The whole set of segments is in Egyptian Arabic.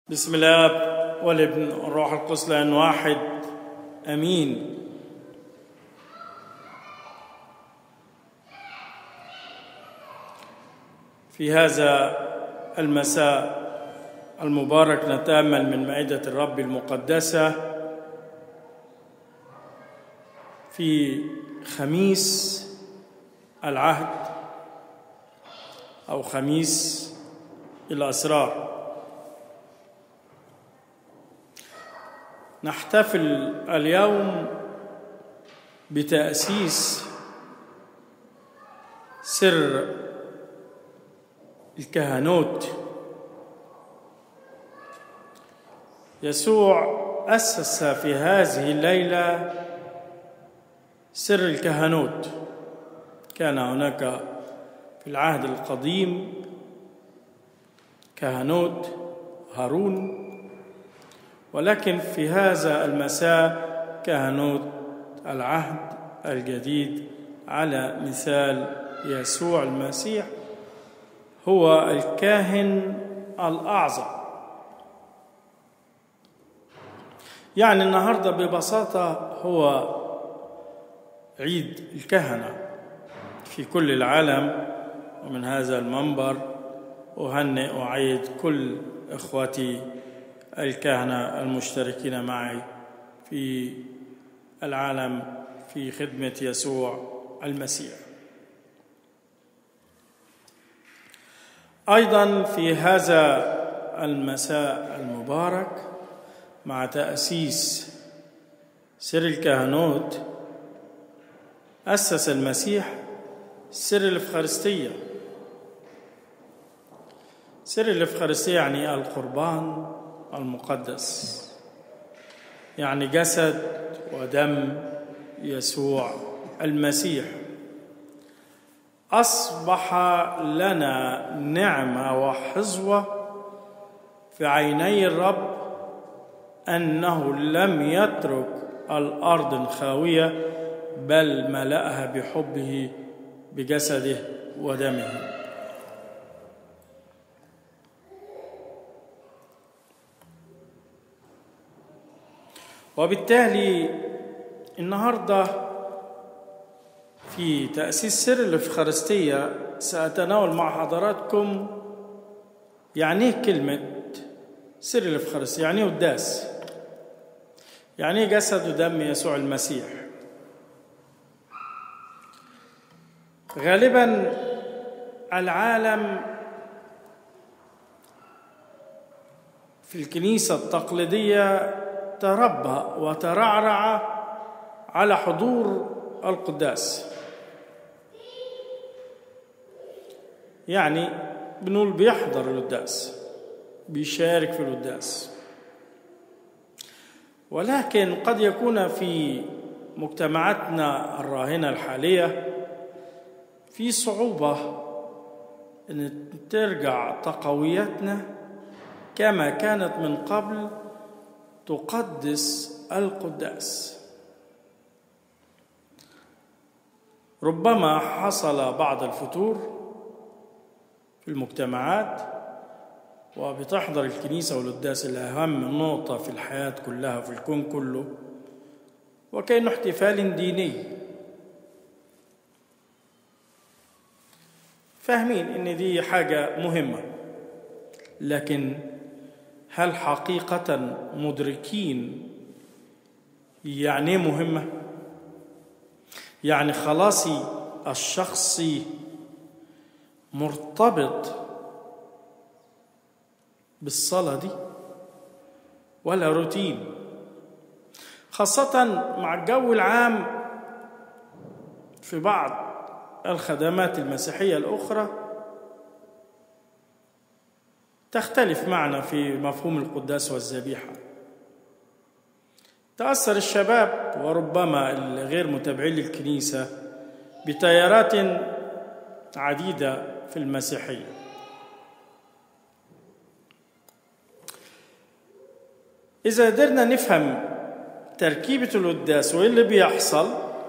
بسم الله والابن والروح القدس لان واحد امين في هذا المساء المبارك نتامل من مائده الرب المقدسه في خميس العهد او خميس الاسرار نحتفل اليوم بتاسيس سر الكهنوت يسوع اسس في هذه الليله سر الكهنوت كان هناك في العهد القديم كهنوت هارون ولكن في هذا المساء كهنوت العهد الجديد على مثال يسوع المسيح هو الكاهن الاعظم يعني النهارده ببساطه هو عيد الكهنه في كل العالم ومن هذا المنبر اهنئ واعيد كل اخوتي الكهنه المشتركين معي في العالم في خدمه يسوع المسيح ايضا في هذا المساء المبارك مع تاسيس سر الكهنوت اسس المسيح سر الافخارستيه سر الافخارستيه يعني القربان المقدس يعني جسد ودم يسوع المسيح اصبح لنا نعمه وحظوه في عيني الرب انه لم يترك الارض خاويه بل ملاها بحبه بجسده ودمه وبالتالي النهارده في تأسيس سر الإفخارستية سأتناول مع حضراتكم يعني إيه كلمة سر الإفخارستية يعني إيه قداس يعني إيه جسد ودم يسوع المسيح غالبا العالم في الكنيسة التقليدية تربى وترعرع على حضور القداس يعني بنقول بيحضر القداس بيشارك في القداس ولكن قد يكون في مجتمعاتنا الراهنه الحاليه في صعوبه ان ترجع تقويتنا كما كانت من قبل تقدس القداس ربما حصل بعض الفتور في المجتمعات وبتحضر الكنيسة والقداس الأهم نقطة في الحياة كلها في الكون كله وكأنه احتفال ديني فاهمين إن دي حاجة مهمة لكن هل حقيقة مدركين يعني مهمة؟ يعني خلاصي الشخصي مرتبط بالصلاة دي ولا روتين خاصة مع الجو العام في بعض الخدمات المسيحية الأخرى تختلف معنا في مفهوم القداس والذبيحة تأثر الشباب وربما الغير متابعين للكنيسة بتيارات عديدة في المسيحية إذا قدرنا نفهم تركيبة القداس وإيه اللي بيحصل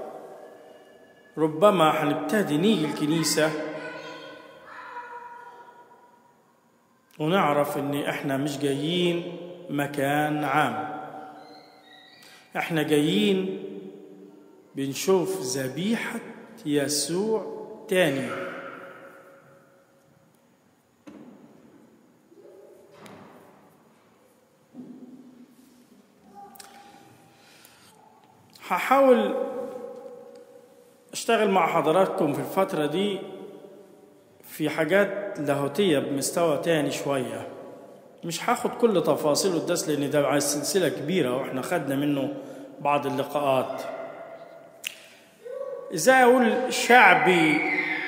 ربما هنبتدي نيجي الكنيسة ونعرف ان احنا مش جايين مكان عام احنا جايين بنشوف ذبيحة يسوع تاني هحاول اشتغل مع حضراتكم في الفترة دي في حاجات لاهوتية بمستوى تاني شوية مش هاخد كل تفاصيل الدرس لان ده عايز سلسلة كبيرة واحنا خدنا منه بعض اللقاءات ازاي اقول شعبي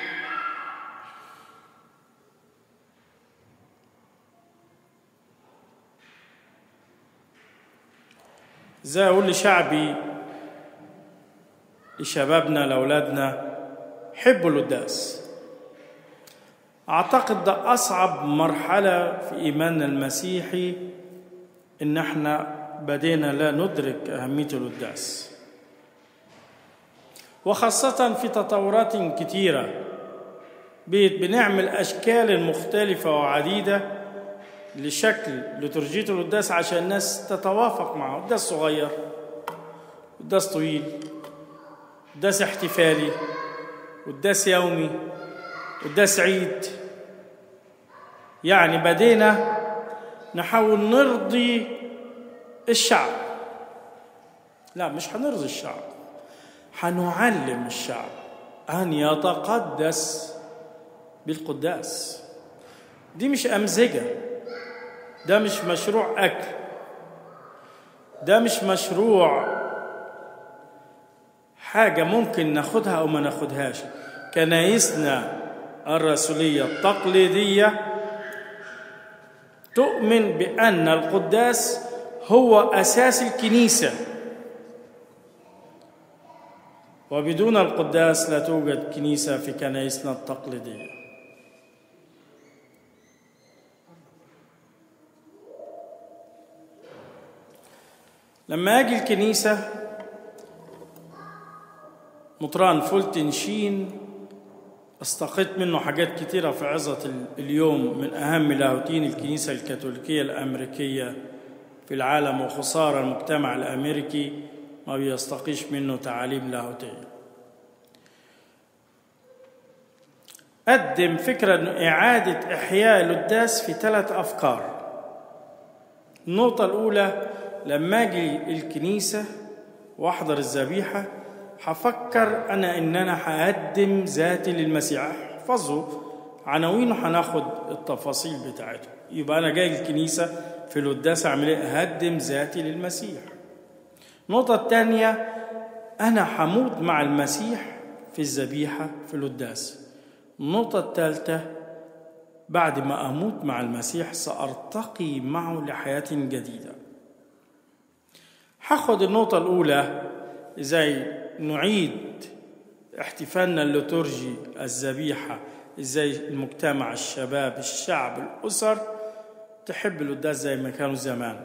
ازاي اقول لشعبي لشبابنا لاولادنا حبوا القداس اعتقد ده اصعب مرحله في ايماننا المسيحي ان احنا بدينا لا ندرك اهميه القداس وخاصه في تطورات كتيره بنعمل اشكال مختلفه وعديده لشكل لترجيه القداس عشان الناس تتوافق معه قداس صغير قداس طويل قداس احتفالي قداس يومي قداس عيد يعني بدينا نحاول نرضي الشعب لا مش هنرضي الشعب هنعلم الشعب أن يتقدس بالقداس دي مش أمزجة ده مش مشروع أكل ده مش مشروع حاجة ممكن ناخدها أو ما ناخدهاش كنايسنا الرسولية التقليدية تؤمن بأن القداس هو أساس الكنيسة وبدون القداس لا توجد كنيسة في كنايسنا التقليدية لما أجي الكنيسة مطران فولتنشين استقيت منه حاجات كتيرة في عظة اليوم من أهم لاهوتين الكنيسة الكاثوليكية الأمريكية في العالم وخسارة المجتمع الأمريكي ما بيستقيش منه تعاليم لاهوتية قدم فكرة إعادة إحياء القداس في ثلاث أفكار النقطة الأولى لما أجي الكنيسة وأحضر الذبيحة هفكر أنا إن أنا هقدم ذاتي للمسيح احفظوا عناوينه هناخد التفاصيل بتاعته يبقى أنا جاي الكنيسة في القداس أعمل إيه؟ أقدم ذاتي للمسيح النقطة الثانية أنا هموت مع المسيح في الذبيحة في القداس النقطة الثالثة بعد ما أموت مع المسيح سأرتقي معه لحياة جديدة هاخد النقطة الأولى إزاي نعيد احتفالنا الليتورجي الذبيحة إزاي المجتمع الشباب الشعب الأسر تحب القداس زي ما كانوا زمان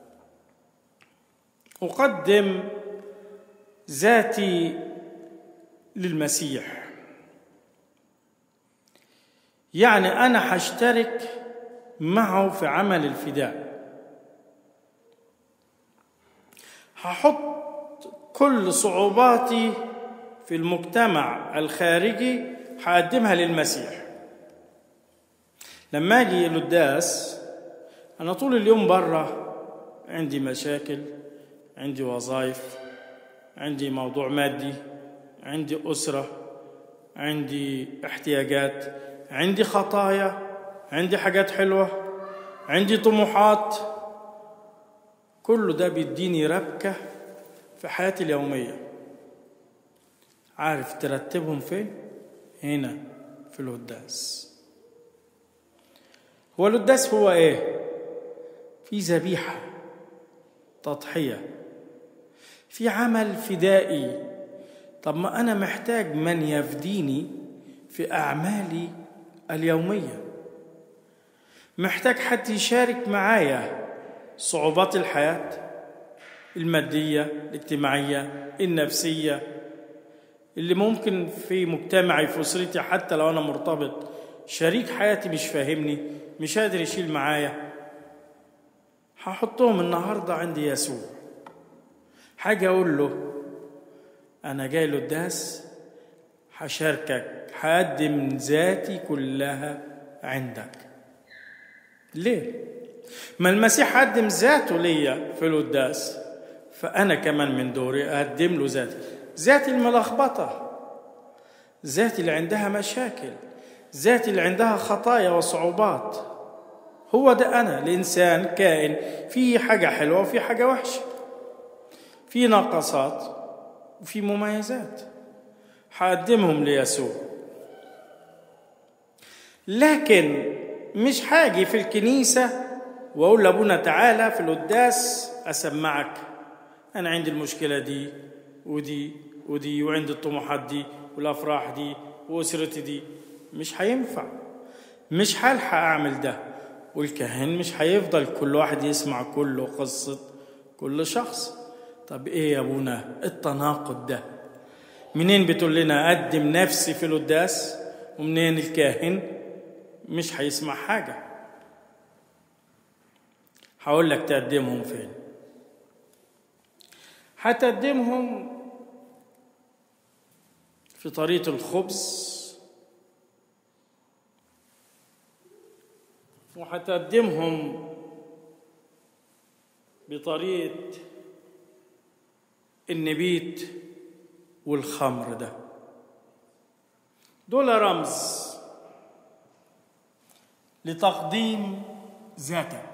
أقدم ذاتي للمسيح يعني أنا هشترك معه في عمل الفداء هحط كل صعوباتي في المجتمع الخارجي هقدمها للمسيح لما اجي القداس انا طول اليوم بره عندي مشاكل عندي وظائف عندي موضوع مادي عندي اسره عندي احتياجات عندي خطايا عندي حاجات حلوه عندي طموحات كل ده بيديني ربكه في حياتي اليوميه عارف ترتبهم فين هنا في القداس هو القداس هو ايه في ذبيحه تضحيه في عمل فدائي طب ما انا محتاج من يفديني في اعمالي اليوميه محتاج حد يشارك معايا صعوبات الحياه الماديه الاجتماعيه النفسيه اللي ممكن في مجتمعي في اسرتي حتى لو انا مرتبط شريك حياتي مش فاهمني مش قادر يشيل معايا هحطهم النهارده عند يسوع حاجة أقول له أنا جاي له الداس هشاركك هقدم ذاتي كلها عندك ليه؟ ما المسيح قدم ذاته ليا في القداس فأنا كمان من دوري أقدم له ذاتي ذاتي الملخبطة ذاتي اللي عندها مشاكل ذاتي اللي عندها خطايا وصعوبات هو ده أنا الإنسان كائن في حاجة حلوة وفي حاجة وحشة في نقصات وفي مميزات هقدمهم ليسوع لكن مش حاجي في الكنيسة وأقول لأبونا تعالى في القداس أسمعك أنا عندي المشكلة دي ودي ودي وعندي الطموحات دي والأفراح دي وأسرتي دي مش هينفع مش هلحق أعمل ده والكاهن مش هيفضل كل واحد يسمع كل قصة كل شخص طب إيه يا أبونا التناقض ده منين بتقول لنا أقدم نفسي في القداس ومنين الكاهن مش هيسمع حاجة هقول لك تقدمهم فين هتقدمهم في طريقة الخبز وهتقدمهم بطريقة النبيت والخمر ده دول رمز لتقديم ذاتك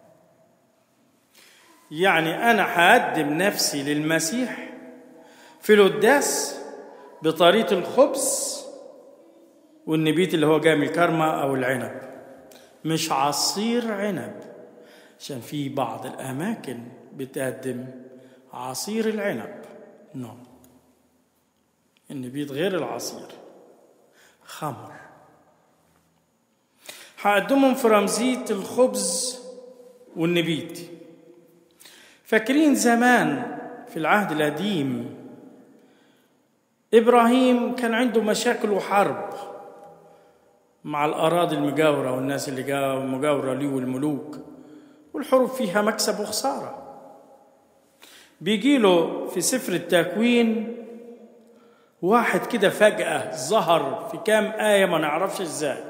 يعني أنا هقدم نفسي للمسيح في القداس بطريقة الخبز والنبيت اللي هو جاي من الكرمة أو العنب مش عصير عنب عشان في بعض الأماكن بتقدم عصير العنب نو no. النبيت غير العصير خمر هقدمهم في رمزية الخبز والنبيت فاكرين زمان في العهد القديم إبراهيم كان عنده مشاكل وحرب مع الأراضي المجاورة والناس اللي مجاورة ليه والملوك والحروب فيها مكسب وخسارة بيجيله في سفر التكوين واحد كده فجأة ظهر في كام آية ما نعرفش ازاي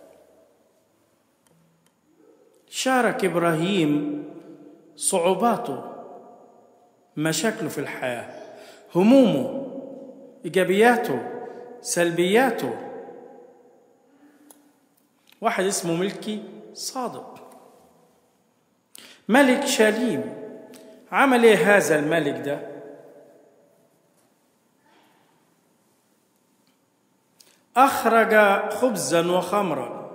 شارك إبراهيم صعوباته مشاكله في الحياة همومه إيجابياته سلبياته واحد اسمه ملكي صادق ملك شاليم عمل ايه هذا الملك ده اخرج خبزا وخمرا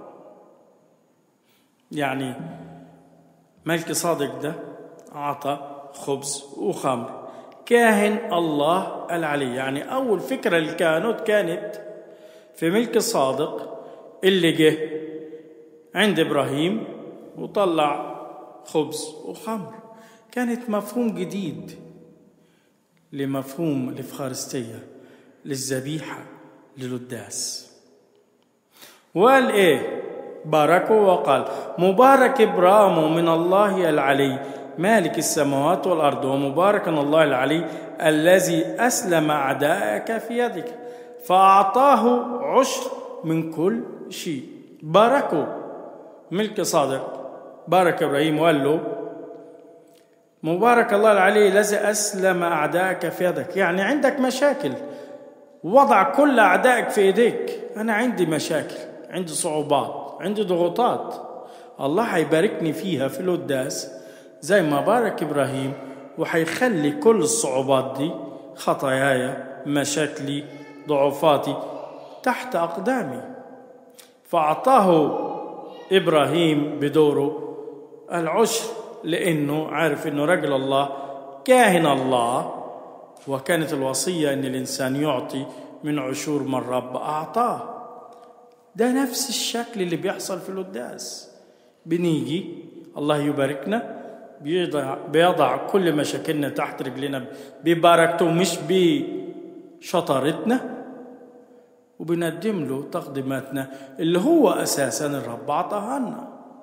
يعني ملك صادق ده اعطى خبز وخمر كاهن الله العلي يعني اول فكره للكهنوت كانت في ملك صادق اللي جه عند ابراهيم وطلع خبز وخمر كانت مفهوم جديد لمفهوم الإفخارستية للذبيحة للقداس وقال إيه باركه وقال مبارك إبرام من الله العلي مالك السماوات والأرض ومبارك الله العلي الذي أسلم أعداءك في يدك فأعطاه عشر من كل شيء باركه ملك صادق بارك ابراهيم وقال له مبارك الله العلي الذي اسلم اعدائك في يدك يعني عندك مشاكل وضع كل اعدائك في ايديك انا عندي مشاكل عندي صعوبات عندي ضغوطات الله هيباركني فيها في القداس زي ما بارك ابراهيم وهيخلي كل الصعوبات دي خطاياي مشاكلي ضعفاتي تحت اقدامي فاعطاه ابراهيم بدوره العشر لانه عارف انه رجل الله كاهن الله وكانت الوصيه ان الانسان يعطي من عشور ما الرب اعطاه ده نفس الشكل اللي بيحصل في القداس بنيجي الله يباركنا بيضع, بيضع كل مشاكلنا تحت رجلنا ببركته مش بشطارتنا وبنقدم له تقديماتنا اللي هو اساسا الرب اعطاها لنا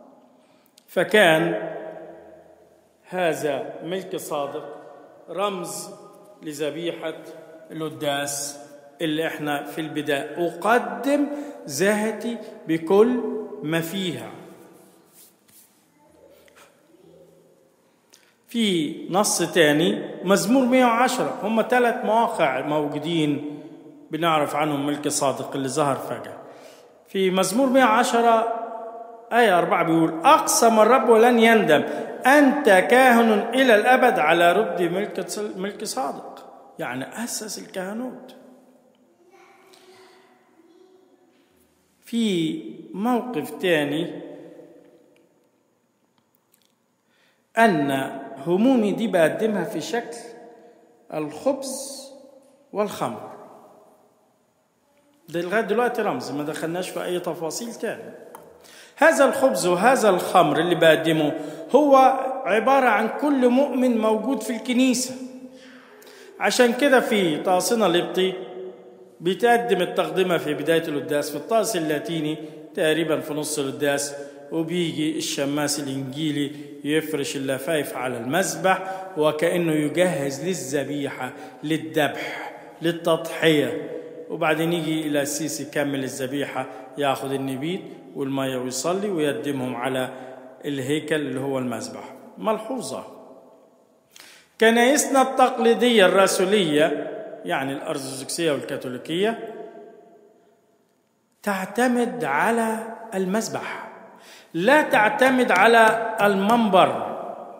فكان هذا ملك صادق رمز لذبيحة القداس اللي احنا في البداية أقدم ذاتي بكل ما فيها في نص تاني مزمور 110 هم ثلاث مواقع موجودين بنعرف عنهم ملك صادق اللي ظهر فجأة في مزمور 110 آية أربعة بيقول أقسم الرب ولن يندم أنت كاهن إلى الأبد على رد ملك ملك صادق يعني أسس الكهنوت في موقف تاني أن همومي دي بقدمها في شكل الخبز والخمر ده لغاية دلوقتي رمز ما دخلناش في أي تفاصيل تاني هذا الخبز وهذا الخمر اللي بقدمه هو عبارة عن كل مؤمن موجود في الكنيسة عشان كده في طاسنا القبطي بيتقدم التقدمة في بداية القداس في الطاس اللاتيني تقريبا في نص القداس وبيجي الشماس الإنجيلي يفرش اللفايف على المذبح وكأنه يجهز للذبيحة للذبح للتضحية وبعدين يجي إلى السيس يكمل الذبيحة ياخذ النبيذ والمية ويصلي ويقدمهم على الهيكل اللي هو المذبح ملحوظة كنائسنا التقليدية الرسولية يعني الأرثوذكسية والكاثوليكية تعتمد على المذبح لا تعتمد على المنبر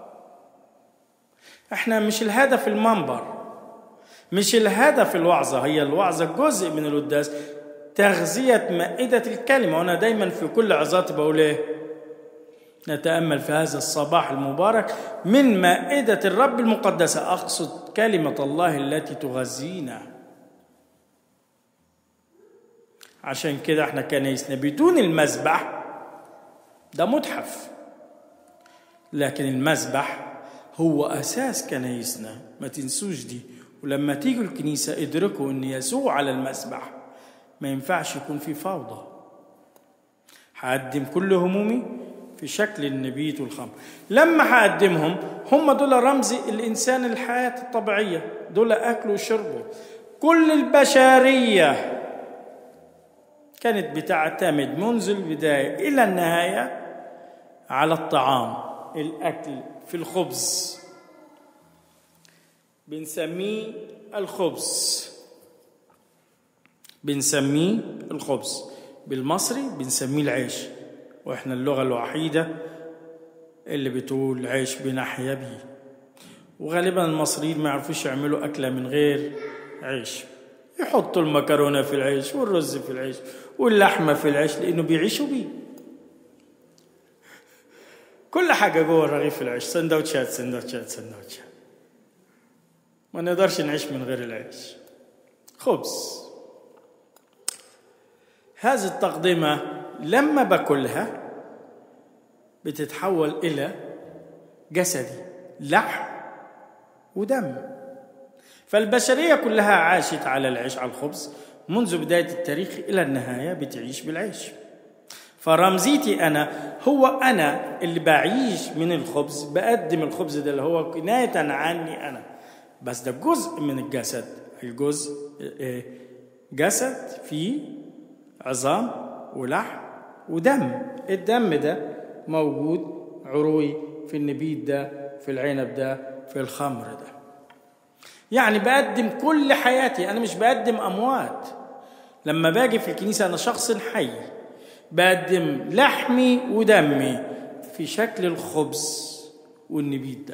احنا مش الهدف المنبر مش الهدف الوعظة هي الوعظة جزء من القداس تغذية مائدة الكلمة وأنا دايما في كل عظاتي بقول إيه نتأمل في هذا الصباح المبارك من مائدة الرب المقدسة أقصد كلمة الله التي تغذينا عشان كده احنا كنايسنا بدون المذبح ده متحف لكن المذبح هو أساس كنايسنا ما تنسوش دي ولما تيجوا الكنيسة ادركوا أن يسوع على المذبح ما ينفعش يكون في فوضى هقدم كل همومي في شكل النبيت والخمر لما هقدمهم هم دول رمز الإنسان الحياة الطبيعية دول أكله وشربه كل البشرية كانت بتعتمد منذ البداية إلى النهاية على الطعام الأكل في الخبز بنسميه الخبز بنسميه الخبز بالمصري بنسميه العيش واحنا اللغة الوحيدة اللي بتقول عيش بنحيا بيه وغالبا المصريين ما يعرفوش يعملوا أكلة من غير عيش يحطوا المكرونة في العيش والرز في العيش واللحمة في العيش لأنه بيعيشوا بيه كل حاجة جوه رغيف العيش سندوتشات سندوتشات سندوتشات ما نقدرش نعيش من غير العيش خبز هذه التقدمة لما باكلها بتتحول إلى جسدي لحم ودم فالبشرية كلها عاشت على العيش على الخبز منذ بداية التاريخ إلى النهاية بتعيش بالعيش فرمزيتي أنا هو أنا اللي بعيش من الخبز بقدم الخبز ده اللي هو كناية عني أنا بس ده جزء من الجسد الجزء جسد فيه عظام ولحم ودم الدم ده موجود عروي في النبيذ ده في العنب ده في الخمر ده يعني بقدم كل حياتي انا مش بقدم اموات لما باجي في الكنيسه انا شخص حي بقدم لحمي ودمي في شكل الخبز والنبيذ ده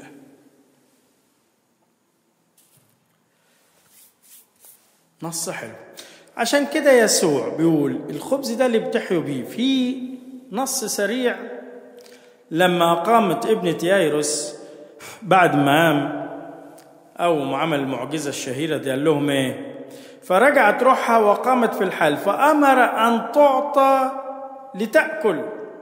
نص حلو عشان كده يسوع بيقول الخبز ده اللي بتحيوا بيه في نص سريع لما قامت ابنة يايروس بعد ما قام أو ما عمل المعجزة الشهيرة دي قال لهم إيه فرجعت روحها وقامت في الحال فأمر أن تعطى لتأكل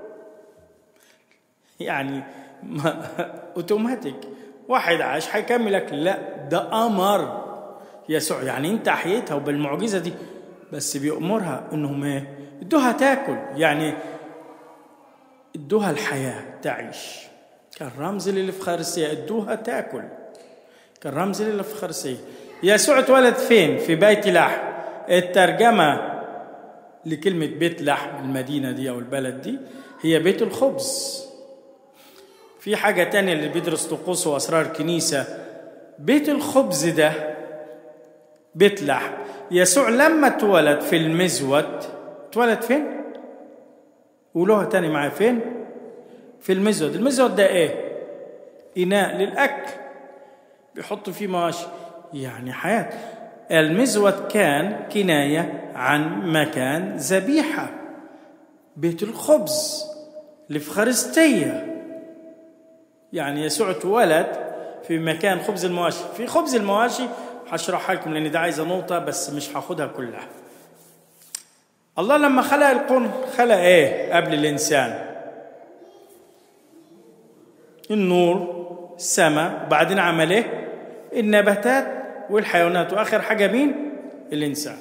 يعني اوتوماتيك واحد عاش هيكمل اكل لا ده امر يسوع يعني انت احييتها وبالمعجزه دي بس بيأمرها انهم ايه ادوها تاكل يعني ادوها الحياه تعيش كان رمز للإفخارسية ادوها تاكل كان رمز للإفخارسية يسوع اتولد فين في بيت لحم الترجمة لكلمة بيت لحم المدينة دي أو البلد دي هي بيت الخبز في حاجة تانية اللي بيدرس طقوس وأسرار الكنيسة بيت الخبز ده بيت لحم يسوع لما اتولد في المزود اتولد فين؟ قولوها تاني معايا فين؟ في المزود المزود ده ايه؟ إناء للأكل بيحطوا فيه مواشي يعني حياة المزود كان كناية عن مكان ذبيحة بيت الخبز الإفخارستية يعني يسوع اتولد في مكان خبز المواشي في خبز المواشي هشرحها لكم لان ده عايزه نقطه بس مش هاخدها كلها الله لما خلق الكون خلق ايه قبل الانسان النور السماء وبعدين عمل ايه النباتات والحيوانات واخر حاجه مين الانسان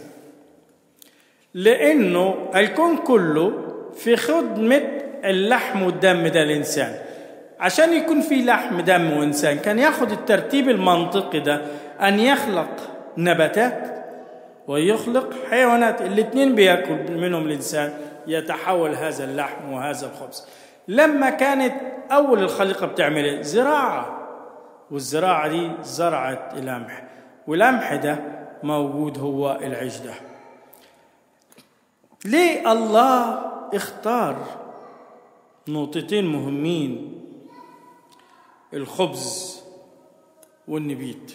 لانه الكون كله في خدمه اللحم والدم ده الانسان عشان يكون في لحم دم وانسان كان ياخد الترتيب المنطقي ده ان يخلق نباتات ويخلق حيوانات الاثنين بياكل منهم الانسان يتحول هذا اللحم وهذا الخبز لما كانت اول الخليقه بتعمل ايه زراعه والزراعه دي زرعت القمح والقمح ده موجود هو العيش ده ليه الله اختار نقطتين مهمين الخبز والنبيت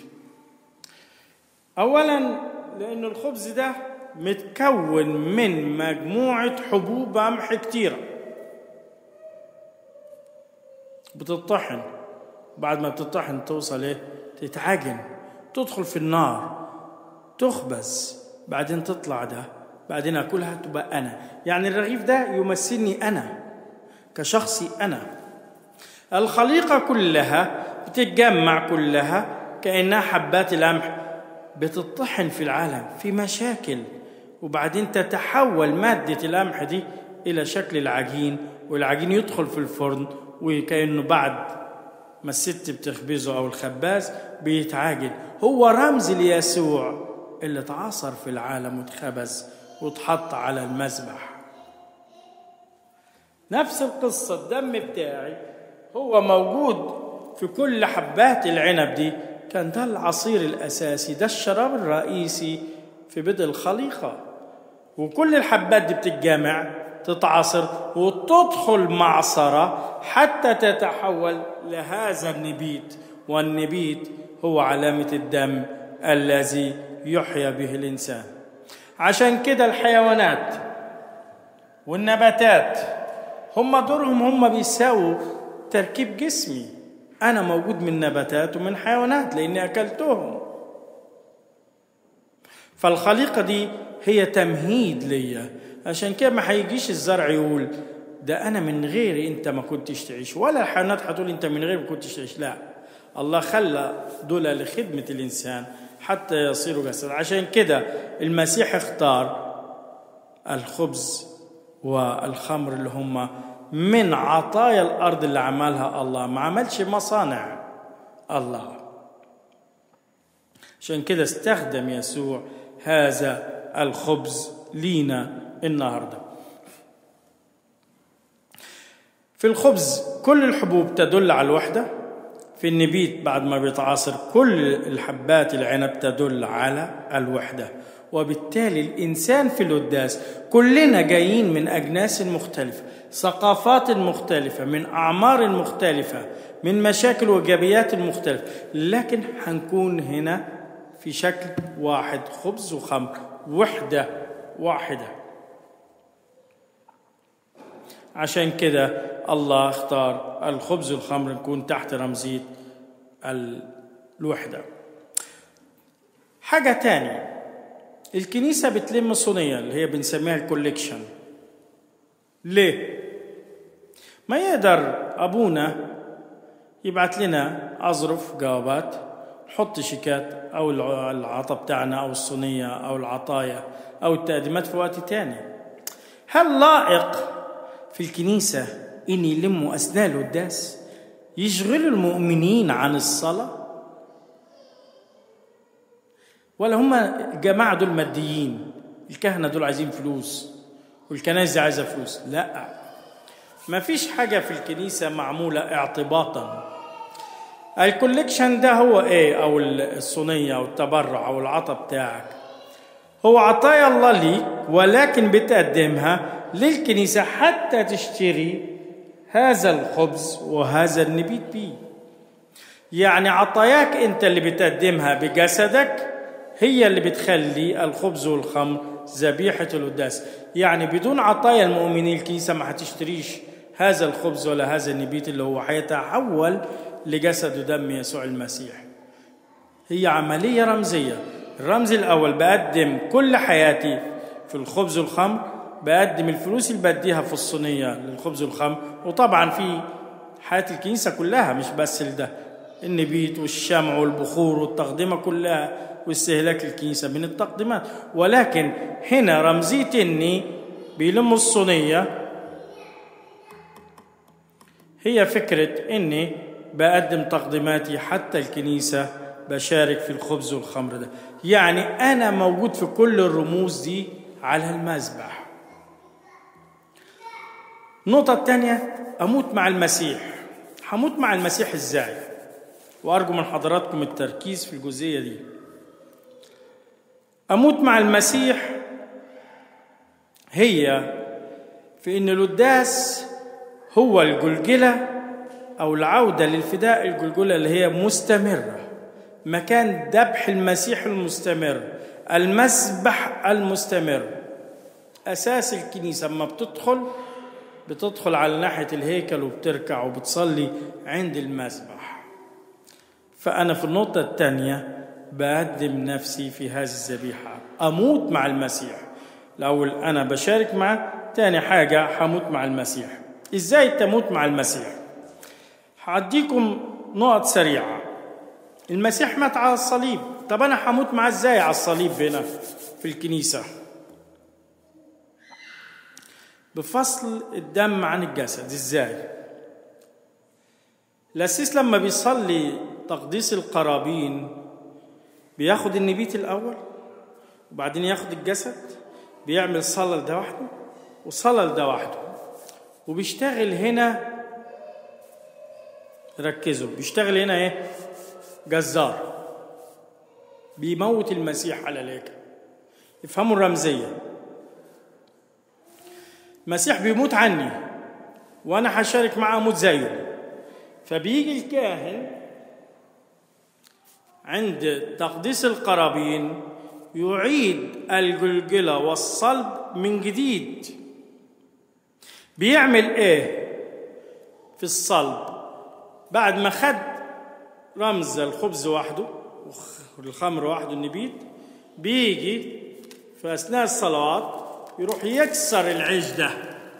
اولا لان الخبز ده متكون من مجموعه حبوب قمح كتيره بتطحن بعد ما بتطحن توصل ايه تتعجن تدخل في النار تخبز بعدين تطلع ده بعدين اكلها تبقى انا يعني الرغيف ده يمثلني انا كشخصي انا الخليقه كلها بتتجمع كلها كانها حبات القمح بتطحن في العالم في مشاكل وبعدين تتحول ماده القمح دي الى شكل العجين والعجين يدخل في الفرن وكانه بعد ما الست بتخبزه او الخباز بيتعاجن هو رمز ليسوع اللي اتعاصر في العالم واتخبز واتحط على المذبح نفس القصة الدم بتاعي هو موجود في كل حبات العنب دي كان ده العصير الأساسي ده الشراب الرئيسي في بدء الخليقة وكل الحبات دي بتتجمع تتعصر وتدخل معصرة حتى تتحول لهذا النبيت والنبيت هو علامة الدم الذي يحيا به الإنسان عشان كده الحيوانات والنباتات هم دورهم هم بيساووا تركيب جسمي أنا موجود من نباتات ومن حيوانات لأني أكلتهم فالخليقة دي هي تمهيد ليا عشان كده ما هيجيش الزرع يقول ده أنا من غيري أنت ما كنتش تعيش ولا الحيوانات هتقول أنت من غيري ما كنتش تعيش لا الله خلى دول لخدمة الإنسان حتى يصيروا جسد عشان كده المسيح اختار الخبز والخمر اللي هم من عطايا الارض اللي عملها الله ما عملش مصانع الله عشان كده استخدم يسوع هذا الخبز لينا النهارده في الخبز كل الحبوب تدل على الوحده في النبيت بعد ما بيتعاصر كل الحبات العنب تدل على الوحده وبالتالي الانسان في القداس كلنا جايين من اجناس مختلفه ثقافات مختلفه من اعمار مختلفه من مشاكل وايجابيات مختلفه لكن هنكون هنا في شكل واحد خبز وخمر وحده واحده عشان كده الله اختار الخبز والخمر نكون تحت رمزيه الوحده حاجه تانية الكنيسة بتلم صينية اللي هي بنسميها الكوليكشن ليه؟ ما يقدر أبونا يبعت لنا أظرف جوابات نحط شيكات أو العطا بتاعنا أو الصينية أو العطايا أو التقديمات في وقت تاني هل لائق في الكنيسة إن يلموا أثناء القداس يشغلوا المؤمنين عن الصلاة ولا هم الجماعة دول ماديين الكهنة دول عايزين فلوس والكنائس دي عايزة فلوس لا ما فيش حاجة في الكنيسة معمولة اعتباطا الكوليكشن ده هو ايه او الصينية او التبرع او العطا بتاعك هو عطايا الله ليك ولكن بتقدمها للكنيسة حتى تشتري هذا الخبز وهذا النبيت بيه يعني عطاياك انت اللي بتقدمها بجسدك هي اللي بتخلي الخبز والخمر ذبيحة القداس يعني بدون عطايا المؤمنين الكنيسة ما هتشتريش هذا الخبز ولا هذا النبيت اللي هو هيتحول لجسد ودم يسوع المسيح هي عملية رمزية الرمز الأول بقدم كل حياتي في الخبز والخمر بقدم الفلوس اللي بديها في الصينية للخبز والخمر وطبعا في حياة الكنيسة كلها مش بس ده النبيت والشمع والبخور والتقدمة كلها واستهلاك الكنيسة من التقديمات ولكن هنا رمزية إني بيلموا الصينية هي فكرة إني بقدم تقديماتي حتى الكنيسة بشارك في الخبز والخمر ده يعني أنا موجود في كل الرموز دي على المذبح النقطة الثانية أموت مع المسيح هموت مع المسيح إزاي وأرجو من حضراتكم التركيز في الجزئية دي أموت مع المسيح هي في إن القداس هو الجلجلة أو العودة للفداء الجلجلة اللي هي مستمرة مكان ذبح المسيح المستمر المسبح المستمر أساس الكنيسة لما بتدخل بتدخل على ناحية الهيكل وبتركع وبتصلي عند المسبح فأنا في النقطة الثانية بقدم نفسي في هذه الذبيحة أموت مع المسيح الأول أنا بشارك معه تاني حاجة هموت مع المسيح إزاي تموت مع المسيح هعديكم نقط سريعة المسيح مات على الصليب طب أنا هموت معاه إزاي على الصليب هنا في الكنيسة بفصل الدم عن الجسد إزاي الأسيس لما بيصلي تقديس القرابين بياخد النبيت الأول وبعدين ياخد الجسد بيعمل صلاة لده وحده وصلاة لده وحده وبيشتغل هنا ركزوا بيشتغل هنا ايه جزار بيموت المسيح على الهيكل افهموا الرمزية المسيح بيموت عني وانا هشارك معاه اموت زيه فبيجي الكاهن عند تقديس القرابين يعيد الجلجلة والصلب من جديد بيعمل ايه في الصلب بعد ما خد رمز الخبز وحده والخمر وحده النبيت بيجي في اثناء الصلوات يروح يكسر العيش ده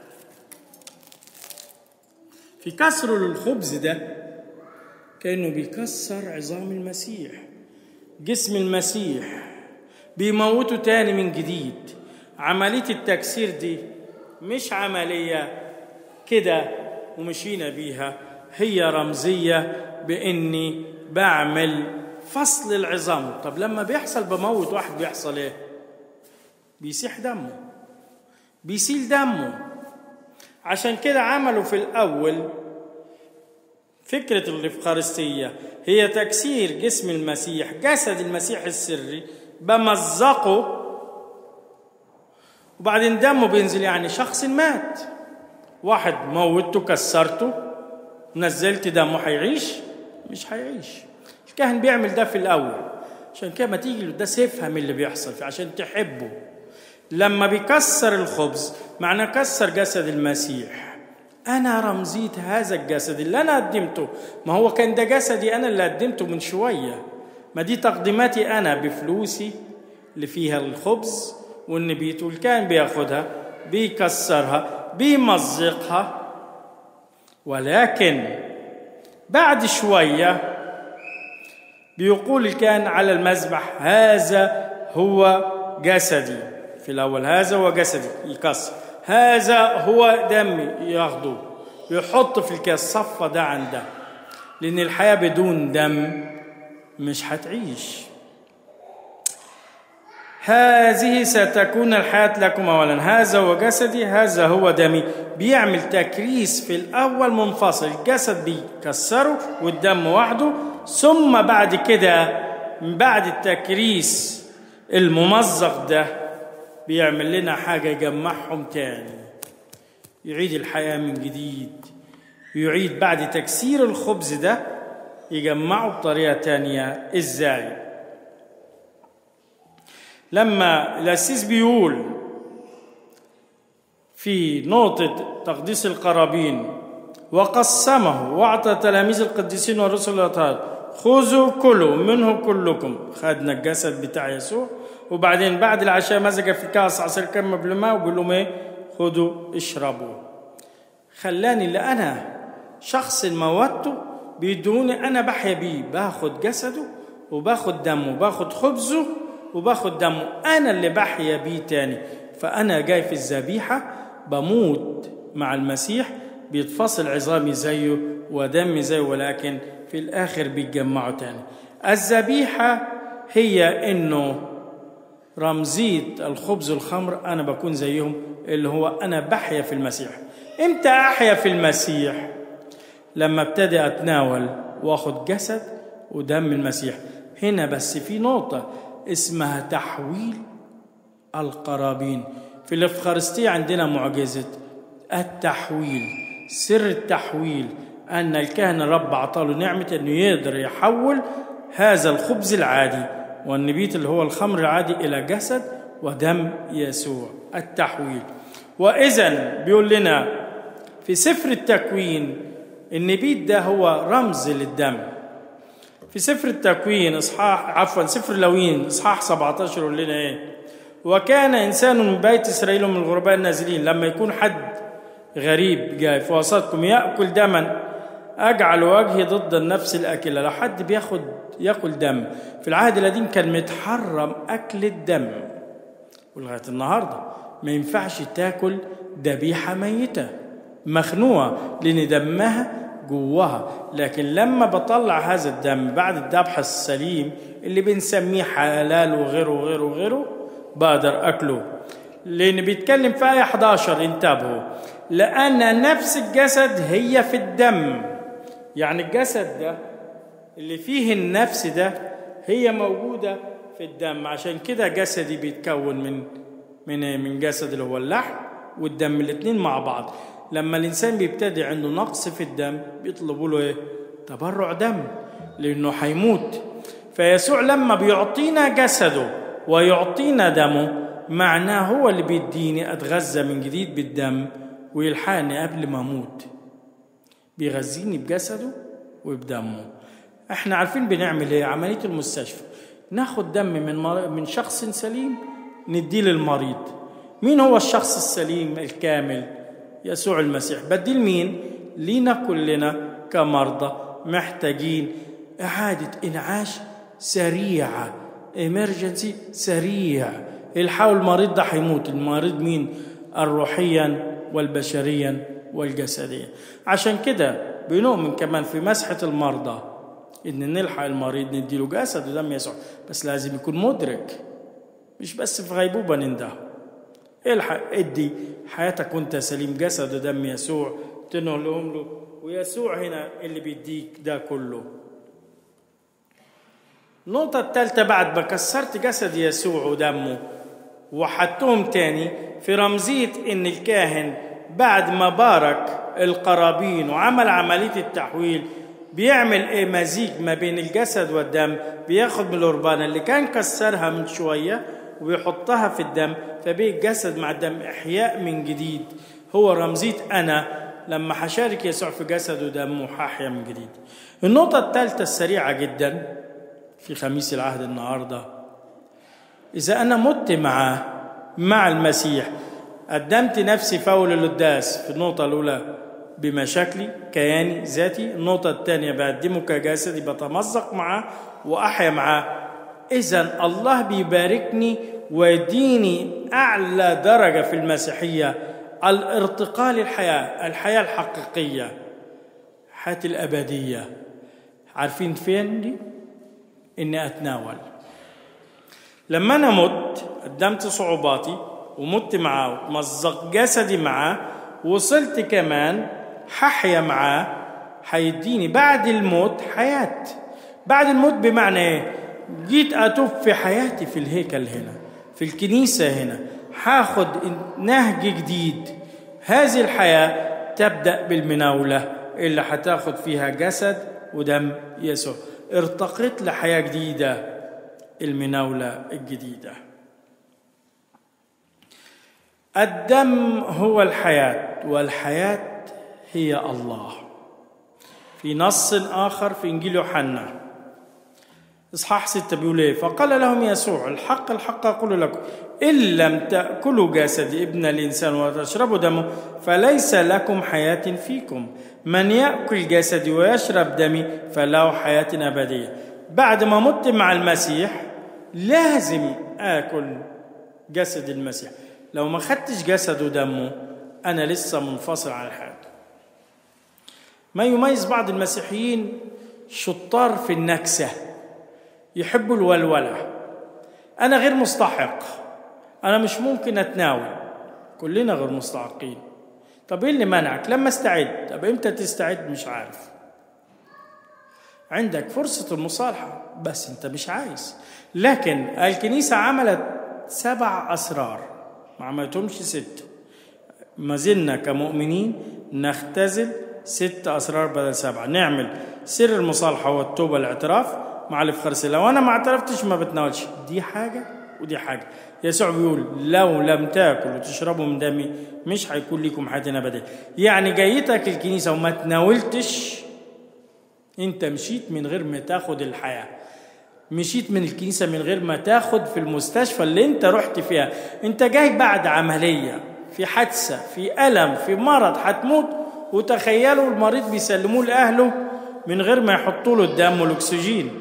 في كسره للخبز ده كانه بيكسر عظام المسيح جسم المسيح بيموته تاني من جديد عمليه التكسير دي مش عمليه كده ومشينا بيها هي رمزيه باني بعمل فصل العظام طب لما بيحصل بموت واحد بيحصل ايه بيسيح دمه بيسيل دمه عشان كده عملوا في الاول فكره الافخارستيه هي تكسير جسم المسيح جسد المسيح السري بمزقه وبعدين دمه بينزل يعني شخص مات واحد موتته كسرته نزلت دمه هيعيش مش هيعيش الكاهن بيعمل ده في الاول عشان كده ما تيجي له ده سيفهم اللي بيحصل فيه عشان تحبه لما بيكسر الخبز معناه كسر جسد المسيح انا رمزيه هذا الجسد اللي انا قدمته ما هو كان ده جسدي انا اللي قدمته من شويه ما دي تقديماتي انا بفلوسي اللي فيها الخبز والنبيت والكان بياخدها بيكسرها بيمزقها ولكن بعد شويه بيقول الكاهن على المذبح هذا هو جسدي في الاول هذا هو جسدي يكسر هذا هو دمي ياخده ويحط في الكاس صفى ده عن ده لأن الحياة بدون دم مش هتعيش هذه ستكون الحياة لكم أولا هذا هو جسدي هذا هو دمي بيعمل تكريس في الأول منفصل الجسد بيكسره والدم وحده ثم بعد كده من بعد التكريس الممزق ده بيعمل لنا حاجة يجمعهم تاني يعيد الحياة من جديد يعيد بعد تكسير الخبز ده يجمعه بطريقة تانية ازاي لما الأسيس بيقول في نقطة تقديس القرابين وقسمه وأعطى تلاميذ القديسين والرسل الأطهار خذوا كلوا منه كلكم خدنا الجسد بتاع يسوع وبعدين بعد العشاء مزج في كاس عصير كم بالماء وبيقول لهم ايه خذوا اشربوا خلاني اللي انا شخص موته بيدوني انا بحيا بيه باخد جسده وباخد دمه باخد خبزه وباخد دمه انا اللي بحيا بيه تاني فانا جاي في الذبيحه بموت مع المسيح بيتفصل عظامي زيه ودمي زيه ولكن في الاخر بيتجمعوا تاني الذبيحه هي انه رمزيه الخبز والخمر انا بكون زيهم اللي هو انا بحيا في المسيح امتى احيا في المسيح لما ابتدي اتناول واخد جسد ودم المسيح هنا بس في نقطه اسمها تحويل القرابين في الافخارستيه عندنا معجزه التحويل سر التحويل ان الكاهن الرب اعطاله نعمه انه يقدر يحول هذا الخبز العادي والنبيت اللي هو الخمر العادي الى جسد ودم يسوع التحويل واذا بيقول لنا في سفر التكوين النبيت ده هو رمز للدم في سفر التكوين اصحاح عفوا سفر لوين اصحاح 17 يقول لنا ايه وكان انسان من بيت اسرائيل من الغرباء النازلين لما يكون حد غريب جاي في وسطكم ياكل دما اجعل وجهي ضد النفس الاكله لو حد بياخد ياكل دم في العهد القديم كان متحرم اكل الدم ولغايه النهارده ما ينفعش تاكل ذبيحه ميته مخنوعه لان دمها جواها لكن لما بطلع هذا الدم بعد الذبح السليم اللي بنسميه حلال وغيره وغيره وغيره بقدر اكله لان بيتكلم في ايه 11 انتبهوا لان نفس الجسد هي في الدم يعني الجسد ده اللي فيه النفس ده هي موجوده في الدم عشان كده جسدي بيتكون من من من جسد اللي هو اللحم والدم الاثنين مع بعض لما الانسان بيبتدي عنده نقص في الدم بيطلبوا له ايه تبرع دم لانه هيموت فيسوع لما بيعطينا جسده ويعطينا دمه معناه هو اللي بيديني اتغذى من جديد بالدم ويلحقني قبل ما اموت بيغذيني بجسده وبدمه احنا عارفين بنعمل ايه عمليه المستشفى ناخد دم من من شخص سليم نديه للمريض مين هو الشخص السليم الكامل يسوع المسيح بديل مين لينا كلنا كمرضى محتاجين إعادة إنعاش سريعة إمرجنسي سريع الحاول المريض ده هيموت المريض مين الروحيا والبشريا والجسديا عشان كده بنؤمن كمان في مسحة المرضى إن نلحق المريض نديله جسد ودم يسوع بس لازم يكون مدرك مش بس في غيبوبة ننده الحق ادي حياتك وانت سليم جسد ودم يسوع تنقلهم له ويسوع هنا اللي بيديك ده كله النقطة الثالثة بعد ما كسرت جسد يسوع ودمه وحطهم تاني في رمزية إن الكاهن بعد ما بارك القرابين وعمل عملية التحويل بيعمل ايه مزيج ما بين الجسد والدم بياخد من القربانة اللي كان كسرها من شوية وبيحطها في الدم فبيه الجسد مع الدم إحياء من جديد هو رمزية أنا لما هشارك يسوع في جسد ودم وهحيا من جديد النقطة الثالثة السريعة جدا في خميس العهد النهاردة إذا أنا مت معاه مع المسيح قدمت نفسي فول القداس في النقطة الأولى بمشاكلي كياني ذاتي النقطة الثانية بقدمه كجسدي بتمزق معاه وأحيا معاه إذا الله بيباركني ويديني أعلى درجة في المسيحية الارتقاء للحياة الحياة الحقيقية الحياة الأبدية عارفين فين دي؟ إني أتناول لما أنا مت قدمت صعوباتي ومت معاه ومزق جسدي معاه وصلت كمان ححيا معاه حيديني بعد الموت حياة بعد الموت بمعنى ايه جيت اتوب في حياتي في الهيكل هنا في الكنيسة هنا هاخد نهج جديد هذه الحياة تبدأ بالمناولة اللي هتاخد فيها جسد ودم يسوع ارتقيت لحياة جديدة المناولة الجديدة الدم هو الحياة والحياة هي الله في نص آخر في إنجيل يوحنا إصحاح ستة بيقول إيه فقال لهم يسوع الحق الحق أقول لكم إن لم تأكلوا جسد ابن الإنسان وتشربوا دمه فليس لكم حياة فيكم من يأكل جسدي ويشرب دمي فله حياة أبدية بعد ما مت مع المسيح لازم آكل جسد المسيح لو ما خدتش جسده ودمه أنا لسه منفصل عن الحياة ما يميز بعض المسيحيين شطار في النكسة يحبوا الولولة أنا غير مستحق أنا مش ممكن أتناول كلنا غير مستحقين طب إيه اللي منعك لما استعد طب إمتى تستعد مش عارف عندك فرصة المصالحة بس أنت مش عايز لكن الكنيسة عملت سبع أسرار ما عملتهمش ستة ما زلنا كمؤمنين نختزل ست أسرار بدل سبعة نعمل سر المصالحة والتوبة الاعتراف مع الإفخارسية لو أنا ما اعترفتش ما بتناولش دي حاجة ودي حاجة يسوع بيقول لو لم تاكلوا وتشربوا من دمي مش هيكون لكم حياة أبدية يعني جايتك الكنيسة وما تناولتش أنت مشيت من غير ما تاخد الحياة مشيت من الكنيسة من غير ما تاخد في المستشفى اللي أنت رحت فيها أنت جاي بعد عملية في حادثة في ألم في مرض هتموت وتخيلوا المريض بيسلموه لأهله من غير ما يحطوا له الدم والأكسجين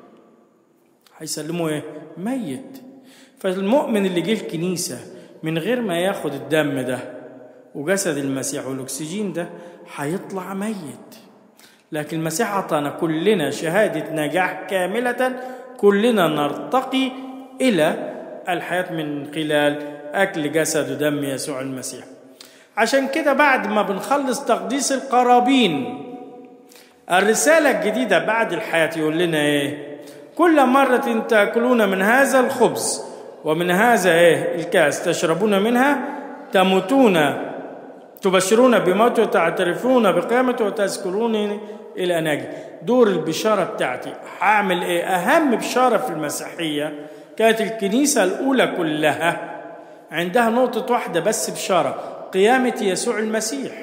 هيسلموه إيه؟ ميت فالمؤمن اللي جه الكنيسة من غير ما ياخد الدم ده وجسد المسيح والأكسجين ده هيطلع ميت لكن المسيح أعطانا كلنا شهادة نجاح كاملة كلنا نرتقي إلى الحياة من خلال أكل جسد ودم يسوع المسيح عشان كده بعد ما بنخلص تقديس القرابين الرسالة الجديدة بعد الحياة يقول لنا إيه كل مرة تأكلون من هذا الخبز ومن هذا إيه الكاس تشربون منها تموتون تبشرون بموت وتعترفون بقيامته وتذكرون إلى نجي دور البشارة بتاعتي هعمل إيه أهم بشارة في المسيحية كانت الكنيسة الأولى كلها عندها نقطة واحدة بس بشارة قيامة يسوع المسيح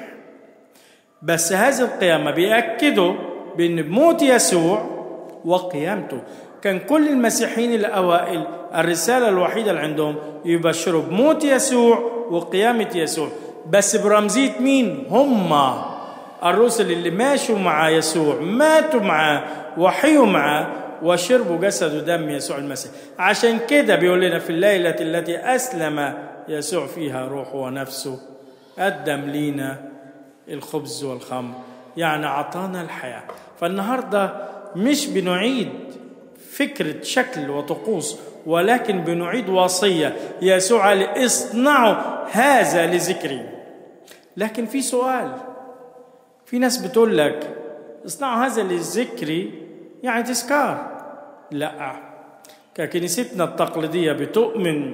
بس هذه القيامة بيأكدوا بأن بموت يسوع وقيامته كان كل المسيحيين الأوائل الرسالة الوحيدة اللي عندهم يبشروا بموت يسوع وقيامة يسوع بس برمزية مين؟ هم الرسل اللي ماشوا مع يسوع ماتوا معاه وحيوا معاه وشربوا جسد ودم يسوع المسيح عشان كده بيقول لنا في الليلة التي أسلم يسوع فيها روحه ونفسه قدم لينا الخبز والخمر يعني أعطانا الحياة فالنهاردة مش بنعيد فكرة شكل وطقوس ولكن بنعيد وصية يسوع قال اصنعوا هذا لذكري لكن في سؤال في ناس بتقول لك اصنعوا هذا لذكري يعني تذكار لا ككنيستنا التقليدية بتؤمن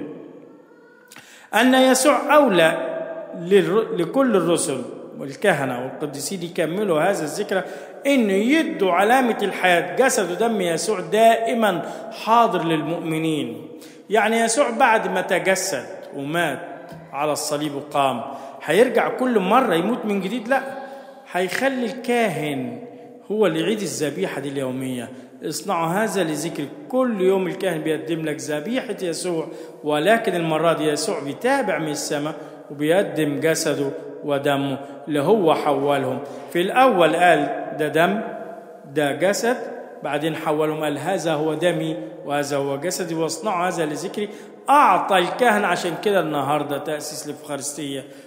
أن يسوع أولى لكل الرسل والكهنة والقديسين يكملوا هذا الذكرى إنه يدوا علامة الحياة جسد ودم يسوع دائما حاضر للمؤمنين يعني يسوع بعد ما تجسد ومات على الصليب وقام هيرجع كل مرة يموت من جديد لا هيخلي الكاهن هو اللي يعيد الذبيحة دي اليومية اصنعوا هذا لذكر كل يوم الكاهن بيقدم لك ذبيحة يسوع ولكن المرة دي يسوع بيتابع من السماء وبيقدم جسده ودمه اللي هو حولهم في الأول قال ده دم ده جسد بعدين حولهم قال هذا هو دمي وهذا هو جسدي واصنعوا هذا لذكري أعطى الكهنة عشان كده النهاردة تأسيس الإفخارستية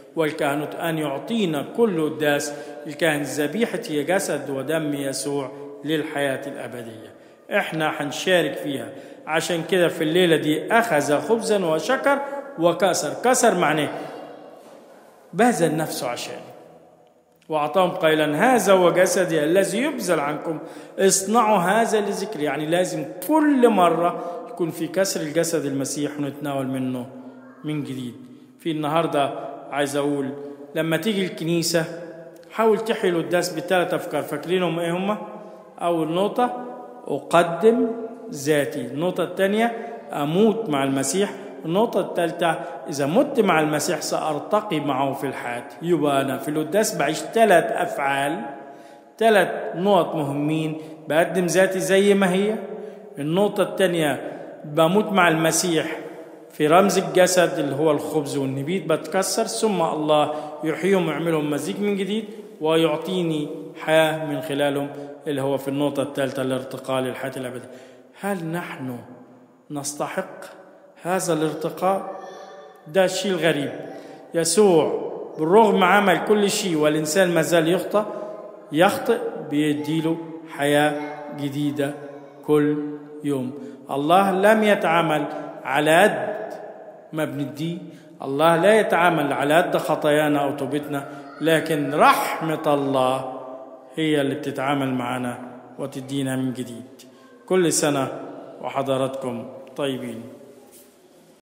والكهنوت أن يعطينا كل قداس الكاهن الذبيحة هي جسد ودم يسوع للحياة الأبدية احنا هنشارك فيها عشان كده في الليلة دي أخذ خبزا وشكر وكسر كسر معناه بذل نفسه عشاني وأعطاهم قائلا هذا هو جسدي الذي يبذل عنكم اصنعوا هذا لذكر يعني لازم كل مرة يكون في كسر الجسد المسيح ونتناول منه من جديد في النهاردة عايز أقول لما تيجي الكنيسة حاول تحيي القداس بثلاث أفكار فاكرينهم إيه هما؟ أول نقطة أقدم ذاتي النقطة الثانية أموت مع المسيح النقطة الثالثة إذا مت مع المسيح سأرتقي معه في الحياة يبقى أنا في القداس بعيش ثلاث أفعال ثلاث نقط مهمين بقدم ذاتي زي ما هي النقطة الثانية بموت مع المسيح في رمز الجسد اللي هو الخبز والنبيذ بتكسر ثم الله يحييهم ويعملهم مزيج من جديد ويعطيني حياة من خلالهم اللي هو في النقطة الثالثة الارتقاء للحياة الأبدية هل نحن نستحق هذا الارتقاء ده الشيء الغريب يسوع بالرغم عمل كل شيء والإنسان ما زال يخطئ يخطئ بيديله حياة جديدة كل يوم الله لم يتعامل على قد ما بنديه الله لا يتعامل على قد خطايانا أو توبتنا لكن رحمة الله هي اللي بتتعامل معنا وتدينا من جديد كل سنة وحضراتكم طيبين